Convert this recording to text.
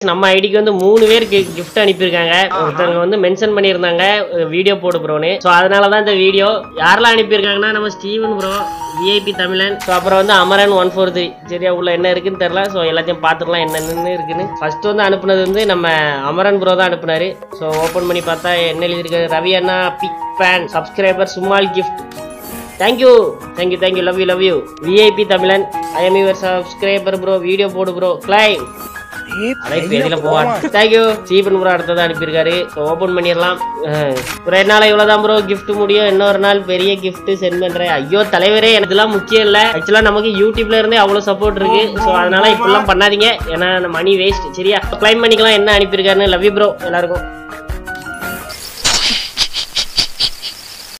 நம்ம ஐடிக்கு வந்து மூணு பேர் கிஃப்ட் அனுப்பியிருக்காங்க ஒருத்தவங்க வந்து மென்ஷன் பண்ணியிருந்தாங்க வீடியோ போடு ப்ரோன்னு ஸோ அதனால தான் இந்த வீடியோ யாரெல்லாம் அனுப்பியிருக்காங்கன்னா நம்ம Steven bro VIP Tamizhan so அப்புறம் வந்து அமரன் ஒன் ஃபோர் த்ரீ சரியா உள்ள என்ன இருக்குன்னு தெரியல ஸோ எல்லாத்தையும் பார்த்துக்கலாம் என்னென்னு இருக்குன்னு ஃபர்ஸ்ட் வந்து அனுப்புனது வந்து நம்ம அமரன் ப்ரோ தான் அனுப்புனாரு ஸோ ஓப்பன் பண்ணி பார்த்தா என்ன எழுதியிருக்காரு ரவி அண்ணா big fan subscriber small gift thank you thank you thank you love you love you VIP Tamizhan I am your subscriber bro video போடு ப்ரோ கிளைம் அதான் இப்ப எதுல போவான் தேங்க்யூ சீப்பன் ப்ரோ அடுத்தது அனுப்பியிருக்காரு ஓபன் பண்ணிடலாம் அஹ், ஒரு ரெண்டு நாள் இவ்வளவுதான் ப்ரோ gift முடியும் இன்னொரு நாள் பெரிய gift சென்ட் பண்றேன் ஐயோ தலைவரே எனக்கு இதெல்லாம் முக்கியம் இல்ல ஆக்சுவலா நமக்கு யூடியூப்ல இருந்தே அவ்வளவு சப்போர்ட் இருக்கு ஸோ அதனால இப்படிலாம் பண்ணாதீங்க ஏன்னா மணி வேஸ்ட் சரியா கிளைம் பண்ணிக்கலாம் என்ன அனுப்பியிருக்காருன்னு லவ் யூ ப்ரோ எல்லாருக்கும்